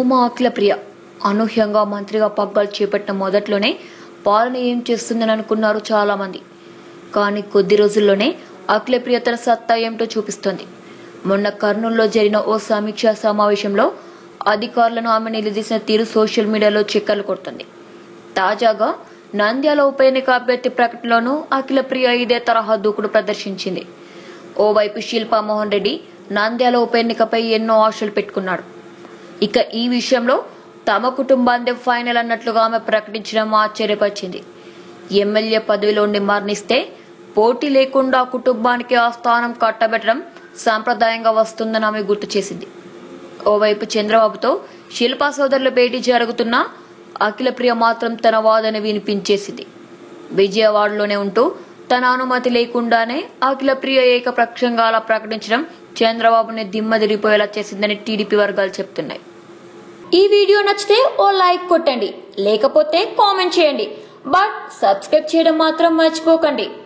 భామ అఖిలప్రియ అనూహ్యంగా మంత్రిగా పగ్గాలు చేపట్టిన మొదట్లోనే పాలన ఏం చేస్తుందని అనుకున్నారు చాలా మంది కానీ కొద్ది రోజుల్లోనే అఖిలప్రియ తన సత్తా ఏమిటో చూపిస్తోంది మొన్న కర్నూలులో జరిగిన ఓ సమీక్షా సమావేశంలో అధికారులను ఆమె నిలదీసిన తీరు సోషల్ మీడియాలో చక్కర్లు కొడుతుంది తాజాగా నంద్యాల ఉప ఎన్నిక అభ్యర్థి ప్రకటనలోనూ అఖిలప్రియ ఇదే తరహా దూకుడు ప్రదర్శించింది ఓవైపు శిల్పా మోహన్ రెడ్డి నంద్యాల ఉప ఎన్నికపై ఎన్నో ఆశలు పెట్టుకున్నాడు ఇక ఈ విషయంలో తమ కుటుంబాందే ఫైనల్ అన్నట్లుగా ఆమె ప్రకటించడం ఆశ్చర్యపరిచింది ఎమ్మెల్యే పదవిలో ఉండి మరణిస్తే పోటీ లేకుండా ఆ కుటుంబానికి ఆ స్థానం కట్టబెట్టడం సాంప్రదాయంగా వస్తుందని ఆమె గుర్తు చేసింది ఓవైపు చంద్రబాబుతో శిల్పా సోదరుల భేటీ జరుగుతున్నా అఖిలప్రియ మాత్రం తన వాదన వినిపించేసింది విజయవాడలోనే ఉంటూ తన అనుమతి లేకుండానే అఖిలప్రియ ఏకపక్షంగా అలా ప్రకటించడం చంద్రబాబుని దిమ్మదిరిపోయేలా చేసిందని టీడీపీ వర్గాలు చెప్తున్నాయి ఈ వీడియో నచ్చితే ఓ లైక్ కొట్టండి లేకపోతే కామెంట్ చేయండి బట్ సబ్స్క్రైబ్ చేయడం మాత్రం మర్చిపోకండి